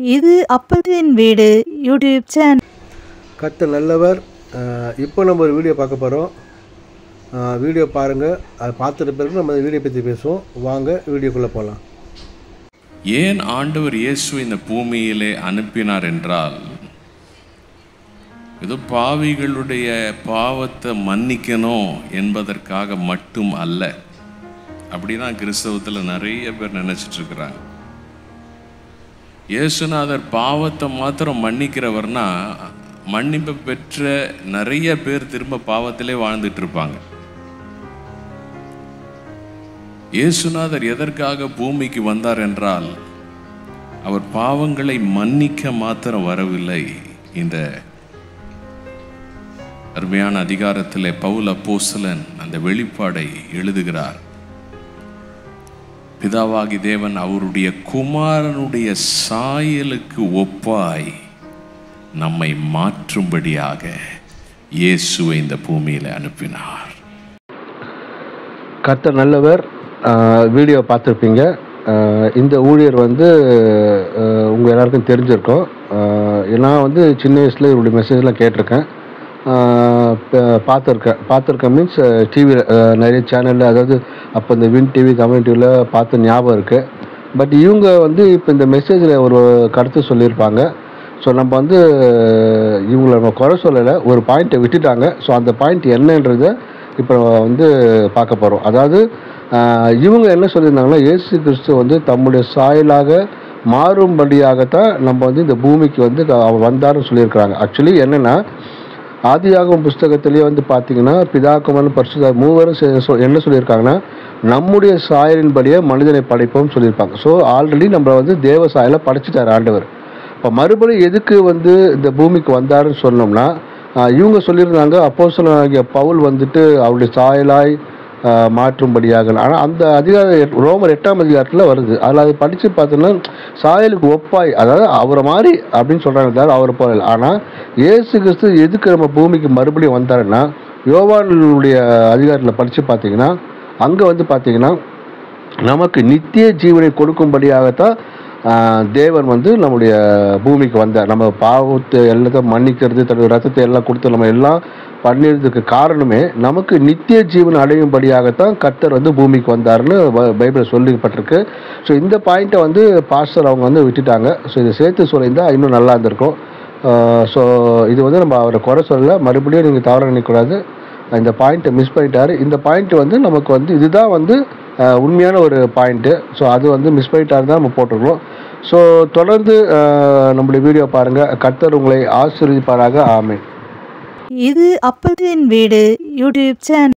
இது அப்பத்தின் வீடு YouTube channel கர்த்தர் நல்லவர் அஹ் இப்போ நம்ம ஒரு வீடியோ பார்க்க போகிறோம் வீடியோ பாருங்கள் அதை பார்த்துட்ட பிறகு நம்ம அந்த வீடியோ பற்றி பேசுவோம் வாங்க வீடியோக்குள்ளே போகலாம் ஏன் ஆண்டவர் இயேசு இந்த பூமியிலே அனுப்பினார் என்றால் ஏதோ பாவிகளுடைய பாவத்தை மன்னிக்கணும் என்பதற்காக மட்டும் அல்ல அப்படிதான் கிறிஸ்தவத்தில் நிறைய பேர் நினைச்சிட்டு இருக்கிறாங்க இயேசுநாதர் பாவத்தை மாத்திரம் மன்னிக்கிறவர்னா மன்னிப்பு பெற்ற நிறைய பேர் திரும்ப பாவத்திலே வாழ்ந்துட்டு இருப்பாங்க இயேசுநாதர் எதற்காக பூமிக்கு வந்தார் என்றால் அவர் பாவங்களை மன்னிக்க மாத்திரம் வரவில்லை இந்த அருமையான அதிகாரத்திலே பவுல் அப்போஸ்தலன் அந்த வெளிப்பாடை எழுதுகிறார் பிதாவாகி தேவன் அவருடைய குமாரனுடைய சாயலுக்கு ஒப்பாய் நம்மை மாற்றும்படியாக இயேசுவை இந்த பூமியில அனுப்பினார் கர்த்தர் நல்லவர் அஹ் வீடியோ பார்த்துருப்பீங்க அஹ் இந்த ஊழியர் வந்து அஹ் உங்க எல்லாருக்கும் தெரிஞ்சிருக்கும் அஹ் நான் வந்து சின்ன வயசில் இவருடைய மெசேஜ்லாம் கேட்டிருக்கேன் அஹ் ப- பார்த்துருக்கேன் பார்த்துருக்கேன் மீன்ஸ் டிவியில் நிறைய சேனலில் அதாவது அப்போ இந்த வின் டிவி தமிழ் டிவியில் பார்த்த ஞாபகம் இருக்குது பட் இவங்க வந்து இப்போ இந்த மெசேஜில் ஒரு கருத்து சொல்லியிருப்பாங்க ஸோ நம்ம வந்து இவங்களை நம்ம குறை சொல்லலை ஒரு பாயிண்ட்டை விட்டுட்டாங்க ஸோ அந்த பாயிண்ட் என்னன்றதை இப்போ வந்து பார்க்க போகிறோம் அதாவது ஆஹ், இவங்க என்ன சொல்லியிருந்தாங்கன்னா இயேசு கிறிஸ்து வந்து தம்முடைய சாயலாக மாறும்படியாகத்தான் நம்ம வந்து இந்த பூமிக்கு வந்து அவர் வந்தாருன்னு சொல்லியிருக்கிறாங்க ஆக்சுவலி என்னென்னா ஆதியாகமம் புஸ்தகத்திலேயே வந்து பார்த்தீங்கன்னா பிதாக்குமரன் பரிசுத்த மூவரும் செ- சொ- என்ன சொல்லியிருக்காங்கன்னா நம்முடைய சாயலின்படியே மனிதனை படைப்போம் சொல்லியிருப்பாங்க ஸோ ஆல்ரெடி நம்ம வந்து தேவ சாயலை படைச்சிட்டார் ஆண்டவர் இப்போ மறுபடியும் எதுக்கு வந்து இந்த பூமிக்கு வந்தாருன்னு சொன்னோம்னா ஆஹ் இவங்க சொல்லியிருந்தாங்க அப்போஸ்தலனாகிய பவுல் வந்துட்டு அவருடைய சாயலாய் ஆஹ் மாற்றும்படியாக ஆனால் அந்த அதிகார எட்- ரோமர் எட்டாம் அதிகாரத்தில் வருது அதில் அதை படித்து பார்த்தோன்னா சாயலுக்கு ஒப்பாய் அதாவது அவரை மாதிரி அப்படின்னு சொல்கிறாங்க தவிர அவரை போல இல்லை. ஆனால் இயேசு கிறிஸ்து எதுக்கு நம்ம பூமிக்கு மறுபடியும் வந்தாருன்னா யோவானுடைய அதிகாரத்தில் படித்து பார்த்தீங்கன்னா அங்கே வந்து பார்த்தீங்கன்னா நமக்கு நித்திய ஜீவனை கொடுக்கும்படியாகத்தான் ஆஹ், தேவன் வந்து நம்முடைய பூமிக்கு வந்தார் நம்ம பாவத்தை எல்லாத்தையும் மன்னிக்கிறது தன்னுடைய ரத்தத்தை எல்லாம் கொடுத்து நம்ம எல்லாம் பண்ணிறதுக்கு காரணமே நமக்கு நித்திய ஜீவன் அடையும்படியாகத்தான் கர்த்தர் வந்து பூமிக்கு வந்தாருன்னு ப- பைபிளில் சொல்லப்பட்டிருக்கு ஸோ இந்த பாயிண்ட்டை வந்து பாஸ்டர் அவங்க வந்து விட்டுட்டாங்க ஸோ இதை சேர்த்து சொல்லியிருந்தா இன்னும் நல்லா இருந்திருக்கும் ஸோ இது வந்து நம்ம அவரை குறை சொல்லலை மறுபடியும் நீங்கள் தவற நினைக்கக்கூடாது இந்த பாயிண்ட்டை மிஸ் பண்ணிட்டாரு இந்த பாயிண்ட் வந்து நமக்கு வந்து இதுதான் வந்து அஹ், உண்மையான ஒரு பாயிண்ட்டு ஸோ அது வந்து மிஸ் பண்ணிட்டாரு தான் நம்ம போட்டிருக்கோம் ஸோ தொடர்ந்து அஹ், நம்மளுடைய வீடியோ பாருங்கள் கர்த்தர் உங்களை ஆசீர்வதிப்பாராக ஆமென் இது அப்பத்தின் வீடு யூடியூப் சேனல்